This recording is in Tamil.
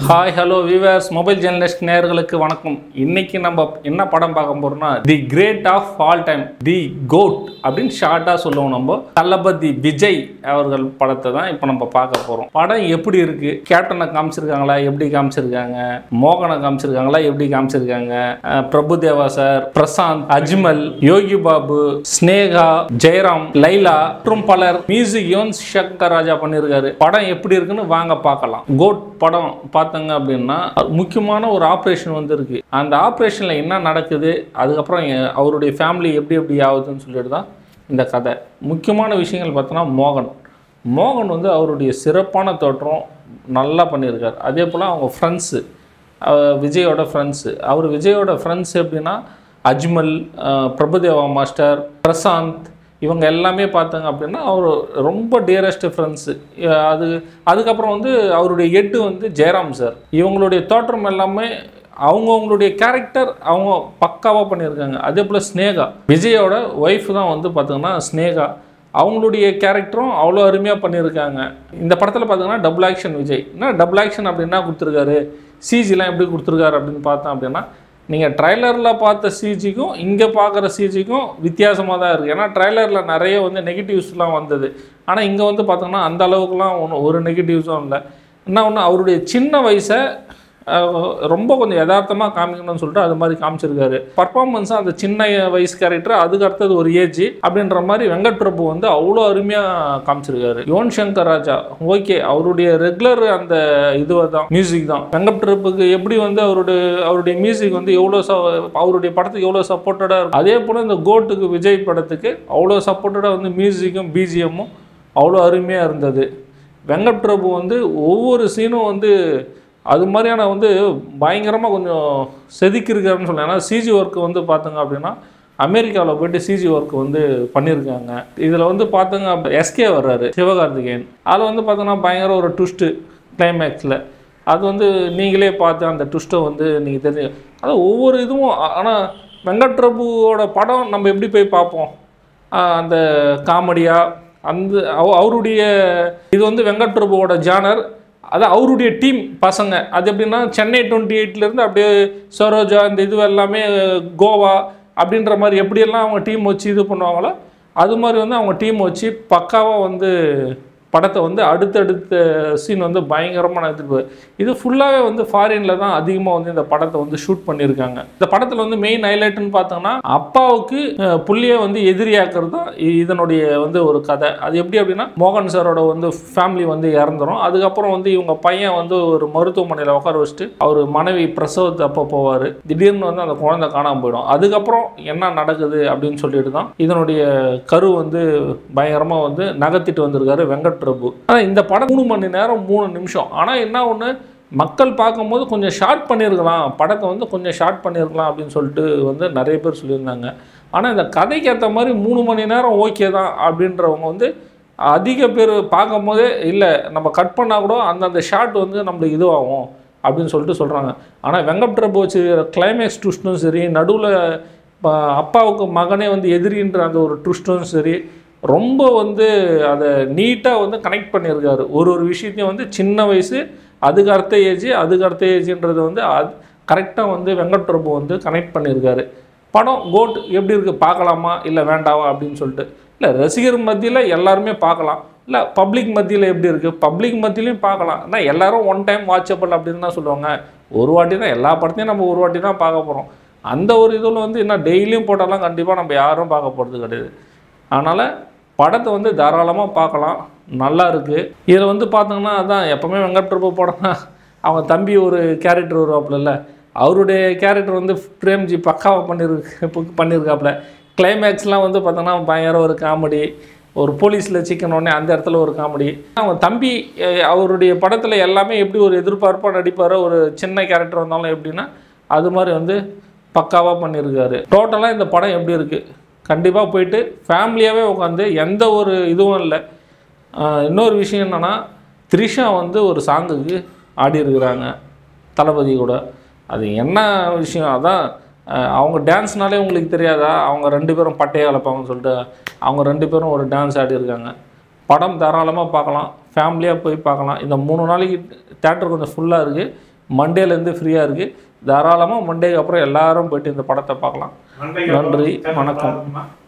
hi hello viewers mobile journalist நேயர்களுக்கு வணக்கம் இன்னைக்கு நம்ம என்ன படம் பார்க்க போறோம்னா the great of all time the GOAT அப்படின்னு ஷார்ட்டாக சொல்லுவோம் நம்ம தளபதி விஜய் அவர்கள் படத்தை தான் இப்போ நம்ம பார்க்க போறோம் படம் எப்படி இருக்கு கேப்டனை காமிச்சிருக்காங்களா எப்படி காமிச்சிருக்காங்க மோகனை காமிச்சிருக்காங்களா எப்படி காமிச்சிருக்காங்க அஹ் பிரபுதேவா சார் பிரசாந்த் அஜ்மல் யோகி பாபு ஸ்னேகா ஜெயராம் லைலா மற்றும் பலர் மியூசிக் யுவன் சங்கர் ராஜா பண்ணியிருக்காரு படம் எப்படி இருக்குன்னு வாங்க பார்க்கலாம் கோட் படம் பார்த்தங்க அப்படின்னா முக்கியமான ஒரு ஆப்ரேஷன் வந்து இருக்கு அந்த ஆப்ரேஷனில் என்ன நடக்குது அதுக்கப்புறம் எ- அவருடைய ஃபேமிலி எப்படி எப்படி ஆகுதுன்னு சொல்லிட்டு தான் இந்த கதை முக்கியமான விஷயங்கள் பார்த்தோன்னா மோகன் மோகன் வந்து அவருடைய சிறப்பான தோற்றம் நல்லா பண்ணியிருக்கார் அதே போல் அவங்க ஃப்ரெண்ட்ஸு விஜயோட ஃப்ரெண்ட்ஸு அவர் விஜயோட ஃப்ரெண்ட்ஸ் எப்படின்னா அஜ்மல் அஹ், பிரபுதேவா மாஸ்டர் பிரசாந்த் இவங்க எல்லாமே பார்த்தாங்க அப்படின்னா அவர் ரொம்ப டியரஸ்ட் ஃப்ரெண்ட்ஸு அது அதுக்கப்புறம் வந்து அவருடைய எட்டு வந்து ஜெயராம் சார் இவங்களுடைய தோற்றம் எல்லாமே அவங்கவுங்களுடைய கேரக்டர் அவங்க பக்காவாக பண்ணியிருக்காங்க அதே போல் ஸ்னேகா விஜயோட ஒய்ஃப் தான் வந்து பார்த்தீங்கன்னா ஸ்னேகா அவங்களுடைய கேரக்டரும் அவ்வளோ அருமையாக பண்ணியிருக்காங்க இந்த படத்தில் பார்த்தீங்கன்னா டபுள் ஆக்ஷன் விஜய் என்ன டபுள் ஆக்ஷன் அப்படின்னா கொடுத்துருக்காரு சிஜிலாம் எப்படி கொடுத்துருக்காரு அப்படின்னு பார்த்தோம் அப்படின்னா நீங்கள் ட்ரைலரில் பார்த்த சிஜிக்கும் இங்கே பார்க்குற சிஜிக்கும் வித்தியாசமாக தான் இருக்குது ஏன்னா ட்ரைலரில் நிறைய வந்து நெகட்டிவ்ஸ்லாம் வந்தது ஆனால் இங்கே வந்து பார்த்தோங்கன்னா அந்த அளவுக்குலாம் ஒன்றும் ஒரு நெகட்டிவ்ஸும் இல்லை என்ன ஒன்று அவருடைய சின்ன வயசை அஹ், ரொம்ப கொஞ்சம் யதார்த்தமாக காமிக்கணும்னு சொல்லிட்டு அது மாதிரி காமிச்சிருக்காரு பர்ஃபார்மன்ஸும் அந்த சின்ன வயசு கேரக்டர் அதுக்கு அடுத்தது ஒரு ஏஜ் அப்படின்ற மாதிரி வெங்கட் பிரபு வந்து அவ்வளோ அருமையாக காமிச்சிருக்காரு யுவன் சங்கர் ராஜா ஓகே அவருடைய ரெகுலர் அந்த இதுவை தான் மியூசிக் தான் வெங்கட் பிரபுக்கு எப்படி வந்து அவருடைய அவருடைய மியூசிக் வந்து எவ்வளோ ச அவருடைய படத்துக்கு எவ்வளோ சப்போர்ட்டடாக இருக்கும் அதே போல் இந்த கோட்டுக்கு விஜய் படத்துக்கு அவ்வளோ சப்போர்ட்டடாக வந்து மியூசிக்கும் பிஜிஎம்மும் அவ்வளோ அருமையாக இருந்தது வெங்கட் பிரபு வந்து ஒவ்வொரு சீனும் வந்து அது மாதிரியான வந்து பயங்கரமாக கொஞ்சம் செதுக்கியிருக்காருன்னு சொல்லலாம் ஏன்னா சிஜி ஒர்க் வந்து பார்த்தோங்க அப்படின்னா அமெரிக்காவில் போயிட்டு சிஜி ஒர்க் வந்து பண்ணியிருக்காங்க இதில் வந்து பார்த்தோங்க எஸ்கே வர்றாரு சிவகார்த்திகேயன் அதில் வந்து பார்த்தோன்னா பயங்கர ஒரு ட்விஸ்ட்டு கிளைமேக்ஸில் அது வந்து நீங்களே பார்த்து அந்த ட்விஸ்ட்டை வந்து நீங்கள் தெரிஞ்சு அதான் ஒவ்வொரு இதுவும் ஆனால் வெங்கட் பிரபுவோட படம் நம்ம எப்படி போய் பார்ப்போம் ஆஹ் அந்த காமெடியாக அந்த அவ- அவருடைய இது வந்து வெங்கட் பிரபுவோட ஜானர் அது அவருடைய டீம் பசங்க அது எப்படின்னா சென்னை டுவெண்ட்டி எயிட்லேருந்து அப்படியே சரோஜா இந்த இது எல்லாமே கோவா அப்படின்ற மாதிரி எப்படியெல்லாம் அவங்க டீம் வச்சு இது பண்ணுவாங்களோ அது மாதிரி வந்து அவங்க டீம் வச்சு பக்காவாக வந்து படத்தை வந்து அடுத்தடுத்த சீன் வந்து பயங்கரமாக நடத்திட்டு போகுது இது ஃபுல்லாகவே வந்து ஃபாரினில் தான் அதிகமாக வந்து இந்த படத்தை வந்து ஷூட் பண்ணியிருக்காங்க இந்த படத்தில் வந்து மெயின் ஹைலைட்னு பார்த்தோம்னா அப்பாவுக்கு அஹ், புள்ளியை வந்து எதிரியாக்குறது தான் இ- இதனுடைய வந்து ஒரு கதை அது எப்படி அப்படின்னா மோகன் சாரோட வந்து ஃபேமிலி வந்து இறந்துரும் அதுக்கப்புறம் வந்து இவங்க பையன் வந்து ஒரு மருத்துவமனையில் உட்கார வச்சுட்டு அவர் மனைவி பிரசவத்து அப்போ போவார் திடீர்னு வந்து அந்த குழந்தை காணாமல் போயிடும் அதுக்கப்புறம் என்ன நடக்குது அப்படின்னு சொல்லிட்டு தான் இதனுடைய கரு வந்து பயங்கரமாக வந்து நகர்த்திட்டு வந்திருக்காரு வெங்கட் பிரபு ஆனால் இந்த படம் மூணு மணி நேரம் மூணு நிமிஷம் ஆனால் என்ன ஒன்று மக்கள் பார்க்கும்போது கொஞ்சம் ஷார்ட் பண்ணியிருக்கலாம் படத்தை வந்து கொஞ்சம் ஷார்ட் பண்ணியிருக்கலாம் அப்படின்னு சொல்லிட்டு வந்து நிறைய பேர் சொல்லியிருந்தாங்க ஆனால் இந்த கதைக்கு ஏற்ற மாதிரி மூணு மணி நேரம் ஓகே தான் அப்படின்றவங்க வந்து அதிக பேர் பார்க்கும்போதே இல்லை நம்ம கட் பண்ணால் கூட அந்தந்த ஷாட் வந்து நம்மளுக்கு இதுவாகும் அப்படின்னு சொல்லிட்டு சொல்கிறாங்க ஆனால் வெங்கட் பிரபு வச்சு கிளைமேக்ஸ் ட்விஸ்ட்டும் சரி நடுவில் அப்பாவுக்கு மகனே வந்து எதிரின்ற அந்த ஒரு ட்விஸ்ட்டும் சரி ரொம்ப வந்து அதை நீட்டாக வந்து கனெக்ட் பண்ணியிருக்காரு ஒரு ஒரு விஷயத்தையும் வந்து சின்ன வயசு அதுக்கு அடுத்த ஏஜ் அதுக்கு அடுத்த ஏஜ்ன்றது வந்து அது கரெக்டாக வந்து வெங்கட் பிரபு வந்து கனெக்ட் பண்ணியிருக்காரு படம் கோட் எப்படி இருக்குது பார்க்கலாமா இல்லை வேண்டாவா அப்படின்னு சொல்லிட்டு இல்லை ரசிகர் மத்தியில் எல்லாருமே பார்க்கலாம் இல்லை பப்ளிக் மத்தியில் எப்படி இருக்குது பப்ளிக் மத்தியிலையும் பார்க்கலாம் ஆனால் எல்லாரும் ஒன் டைம் வாட்சபிள் அப்படின்னு தான் சொல்லுவாங்க ஒரு வாட்டி தான் எல்லா படத்தையும் நம்ம ஒரு வாட்டி தான் பார்க்க போகிறோம் அந்த ஒரு இதில் வந்து என்ன டெய்லியும் போட்டாலாம் கண்டிப்பாக நம்ம யாரும் பார்க்க போகிறது கிடையாது அதனால் படத்தை வந்து தாராளமாக பார்க்கலாம் நல்லா இருக்குது இதில் வந்து பார்த்தோங்கன்னா அதான் எப்போவுமே வெங்கட் பிரபு படம்னா அவங்க தம்பி ஒரு கேரக்டர் வருவாப்புல அவருடைய கேரக்டர் வந்து பிரேம்ஜி பக்காவாக பண்ணியிருக்கு பண்ணியிருக்காப்புல கிளைமேக்ஸ்லாம் வந்து பார்த்தோன்னா பயங்கர ஒரு காமெடி ஒரு போலீஸில் சிக்கன் உடனே அந்த இடத்துல ஒரு காமெடி அவங்க தம்பி அஹ், அவருடைய படத்தில் எல்லாமே எப்படி ஒரு எதிர்பார்ப்பாக நடிப்பாரோ ஒரு சின்ன கேரக்டர் வந்தாலும் எப்படின்னா அது மாதிரி வந்து பக்காவாக பண்ணியிருக்காரு டோட்டலாக இந்த படம் எப்படி இருக்குது கண்டிப்பாக போயிட்டு ஃபேமிலியாகவே உட்காந்து எந்த ஒரு இதுவும் இல்லை ஆஹ் இன்னொரு விஷயம் என்னென்னா த்ரிஷா வந்து ஒரு சாங்குக்கு ஆடி இருக்கிறாங்க தளபதி கூட அது என்ன விஷயம் அதான் ஆஹ் அவங்க டான்ஸ்னாலே உங்களுக்கு தெரியாதா அவங்க ரெண்டு பேரும் பட்டையை கலப்பாங்கன்னு சொல்லிட்டு அவங்க ரெண்டு பேரும் ஒரு டான்ஸ் ஆடி இருக்காங்க படம் தாராளமாக பார்க்கலாம் ஃபேமிலியாக போய் பார்க்கலாம் இந்த மூணு நாளைக்கு தேட்டர் கொஞ்சம் ஃபுல்லாக இருக்குது மண்டேலேருந்து ஃப்ரீயாக இருக்குது தாராளமாக மண்டேக்கு அப்புறம் எல்லாரும் போயிட்டு இந்த படத்தை பார்க்கலாம் நன்றி வணக்கம்